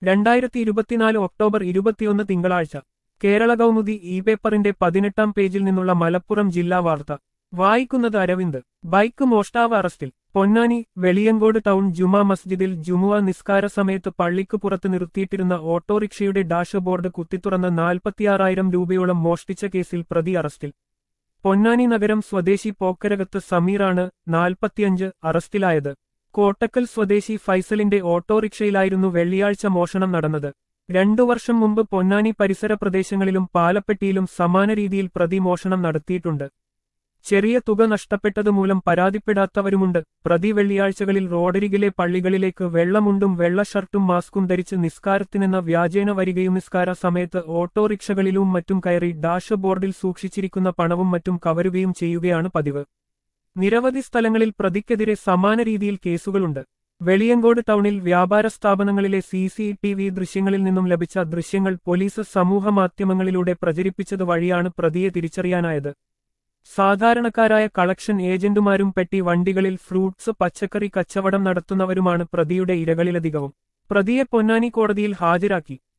രണ്ടായിരത്തി ഇരുപത്തിനാല് ഒക്ടോബർ ഇരുപത്തിയൊന്ന് തിങ്കളാഴ്ച കേരള കൗമുദി ഇ പേപ്പറിന്റെ പതിനെട്ടാം പേജിൽ നിന്നുള്ള മലപ്പുറം ജില്ലാ വാർത്ത വായിക്കുന്നത് അരവിന്ദ് ബൈക്ക് മോഷ്ടാവ് അറസ്റ്റിൽ പൊന്നാനി വെളിയങ്കോട് ടൗൺ ജുമാ മസ്ജിദിൽ ജുമുഅ നിസ്കാര സമയത്ത് പള്ളിക്ക് പുറത്ത് നിർത്തിയിട്ടിരുന്ന ഓട്ടോറിക്ഷയുടെ ഡാഷ്ബോർഡ് കുത്തിത്തുറന്ന് നാൽപ്പത്തിയാറായിരം രൂപയോളം മോഷ്ടിച്ച കേസിൽ പ്രതി അറസ്റ്റിൽ പൊന്നാനി നഗരം സ്വദേശി പോക്കരകത്ത് സമീറാണ് നാൽപ്പത്തിയഞ്ച് അറസ്റ്റിലായത് കോട്ടക്കൽ സ്വദേശി ഫൈസലിന്റെ ഓട്ടോറിക്ഷയിലായിരുന്നു വെള്ളിയാഴ്ച മോഷണം നടന്നത് രണ്ടു വർഷം മുമ്പ് പൊന്നാനി പരിസര പ്രദേശങ്ങളിലും പാലപ്പെട്ടിയിലും സമാന രീതിയിൽ പ്രതി മോഷണം നടത്തിയിട്ടുണ്ട് ചെറിയ തുക നഷ്ടപ്പെട്ടതുമൂലം പരാതിപ്പെടാത്തവരുമുണ്ട് പ്രതി വെള്ളിയാഴ്ചകളിൽ റോഡരികിലെ പള്ളികളിലേക്ക് വെള്ളമുണ്ടും വെള്ള ഷർട്ടും മാസ്കും ധരിച്ച് നിസ്കാരത്തിനെന്ന വ്യാജേന വരികയും നിസ്കാര സമയത്ത് ഓട്ടോറിക്ഷകളിലും മറ്റും കയറി ഡാഷ് ബോർഡിൽ സൂക്ഷിച്ചിരിക്കുന്ന പണവും മറ്റും കവരുകയും ചെയ്യുകയാണ് പതിവ് നിരവധി സ്ഥലങ്ങളിൽ പ്രതിക്കെതിരെ സമാന രീതിയിൽ കേസുകളുണ്ട് വെളിയങ്കോട് ടൗണിൽ വ്യാപാര സ്ഥാപനങ്ങളിലെ സി സി ടി വി ദൃശ്യങ്ങളിൽ നിന്നും ലഭിച്ച ദൃശ്യങ്ങൾ പോലീസ് സമൂഹമാധ്യമങ്ങളിലൂടെ പ്രചരിപ്പിച്ചത് വഴിയാണ് പ്രതിയെ തിരിച്ചറിയാനായത് സാധാരണക്കാരായ കളക്ഷൻ ഏജന്റുമാരും പെട്ടി വണ്ടികളിൽ ഫ്രൂട്ട്സ് പച്ചക്കറി കച്ചവടം നടത്തുന്നവരുമാണ് പ്രതിയുടെ ഇരകളിലധികവും പ്രതിയെ പൊന്നാനി കോടതിയിൽ ഹാജരാക്കി